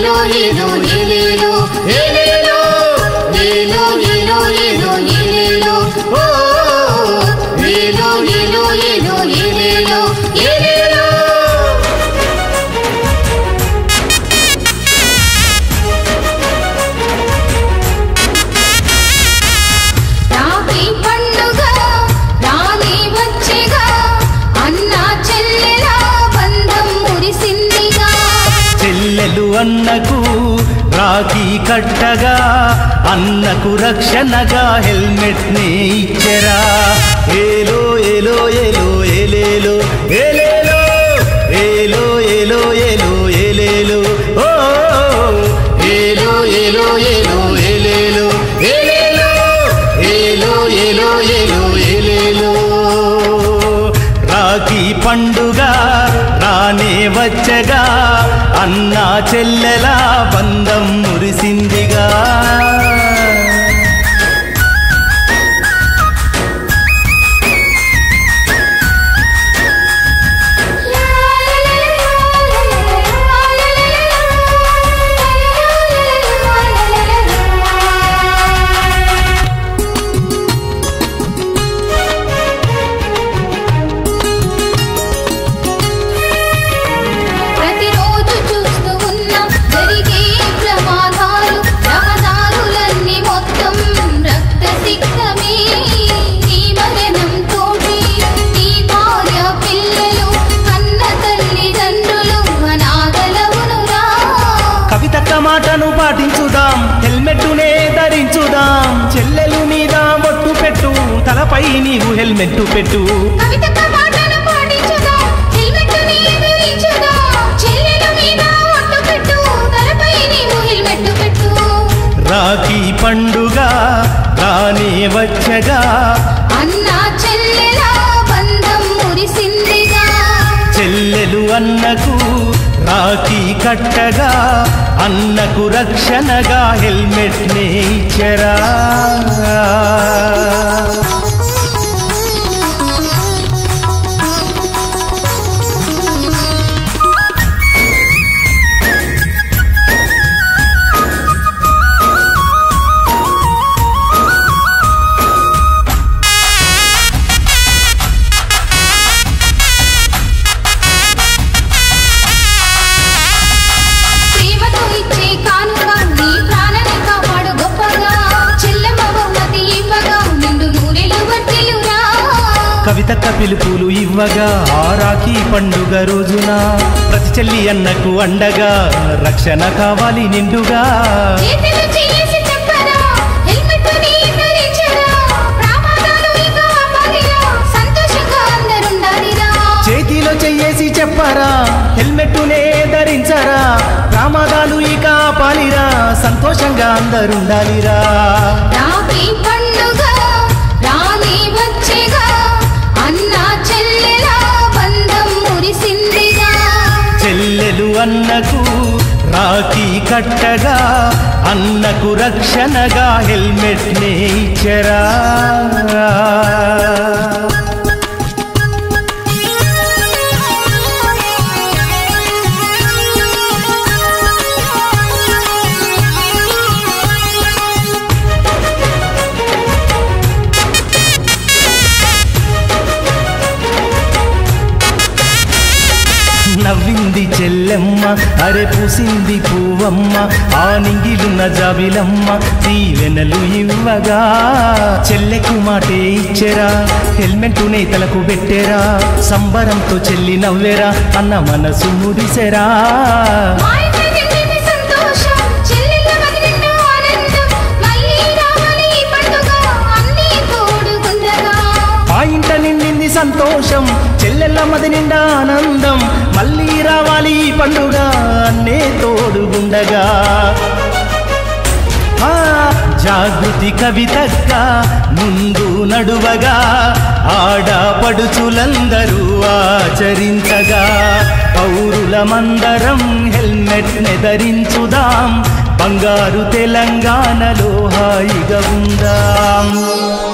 ఏలేలో ఏలో ఏలేలో ఏలేలో ఏలో ఏలో ఏలో ఏలేలో ఓ ఏలో ఏలో ఏలో ఏలేలో ఏలేలో రాఖీ పండుగ రాని వచ్చేగా అన్న చెల్లెల బంధం మురిసిందిగా చెల్లెలు అన్నకు రాఖీ కట్టగా అన్నకు రక్షణగా హెల్మెట్ ని ఇచ్చరా ఏలో ఏలో ఏలో ఏలేలో ఏలేలో ఏలో ఏలో ఏలో ఏలేలో ఓ ఏలో ఏలో ఏలో ఏలేలో ఏలేలో ఏలో ఏలో ఏలో ఏలేలో రాఖీ పండుగ రానే వచ్చగా అన్నా చెల్లెల బంధం మురిసిందిగా ప్రతిరోజు చూస్తూ ఉన్నాం జరిగే ప్రమాదాలు రహదారులన్నీ మొత్తం రక్త సిక్తమే నీ మరణం తోటి నీ భార్య పిల్లలు కన్న తల్లిదండ్రులు అనాథలవునురా కవితక్క మాటను పాటించుదాం హెల్మెట్టునే ధరించుదాం చెల్లెలు మీద ఒట్టు పెట్టు తలపై నీవు హెల్మెట్ పెట్టు కవితక్క మాటను పాటించుదాం హెల్మెట్టుని ధరించుదాం చెల్లెల మీద ఒట్టు పెట్టు తలపై నీవు హెల్మెట్ పెట్టు రాఖీ పండుగ రానే వచ్చగా అన్న చెల్లెల బంధం మురిసిందిగా చెల్లెలు అన్నకు రాఖీ కట్టగా అన్నకు రక్షణగా హెల్మెట్ నే ఇచ్చరా ప్రేమతో ఇచ్చే కానుక నీ ప్రాణాన్ని కాపాడు గొప్పగా చెల్లెమ్మ బహుమతి ఇవ్వగా నిండు నూరెలు వర్తిలురా కవితక్క పిలుపులు ఇవ్వగా ఆ రాఖీ పండుగ రోజున ప్రతి చెల్లి అన్నకు అండగా రక్షణ కావాలి నిండుగా చేతులు చేసి చెప్పరా హెల్మెట్టుని ధరించరా ప్రమాదాలు ఇక ఆపాలిరా సంతోషంగా అందరుండాలిరా చేతిలో చెయ్యేసి చెప్పరా హెల్మెట్టునే ధరించరా ప్రమాదాలు ఇక పాలిరా సంతోషంగా అందరుండాలిరా రాఖీ పండుగ రాని వచ్చేగా అన్న చెల్లెల బంధం మురిసిందిగా చెల్లెలు అన్నకు రాఖీ కట్టగా అన్నకు రక్షణగా హెల్మెట్ నే ఇచ్చరా నవ్వింది చెల్లెమ్మ అరె పూసింది పువ్వమ్మ ఆ నింగిలున్న జాబిలమ్మ దీవెనలు ఇవ్వగా చెల్లెకు మాటే ఇచ్చెరా హెల్మెట్ నేతలకు పెట్టెరా సంబరంతో చెల్లి నవ్వెరా అన్న మనసు మురిసెరా మా ఇంట నిండింది సంతోషం చెల్లెళ్ళ మది నిండా ఆనందం మళ్ళీ రావాలి ఈ పండుగ అన్నీ తోడుగుండగా ఆ ఇంట నిండింది సంతోషం చెల్లెళ్ళ మది నిండా ఆనందం మళ్ళీ రావాలి ఈ పండుగ అన్నే తోడుగుండగా ఆ జాగృతి కవితక్క ముందు నడువగా ఆడపడుచులందరూ ఆచరించగా పౌరులమందరం హెల్మెట్ ని ధరించుదాం బంగారు తెలంగాణలో హాయిగా ఉందాం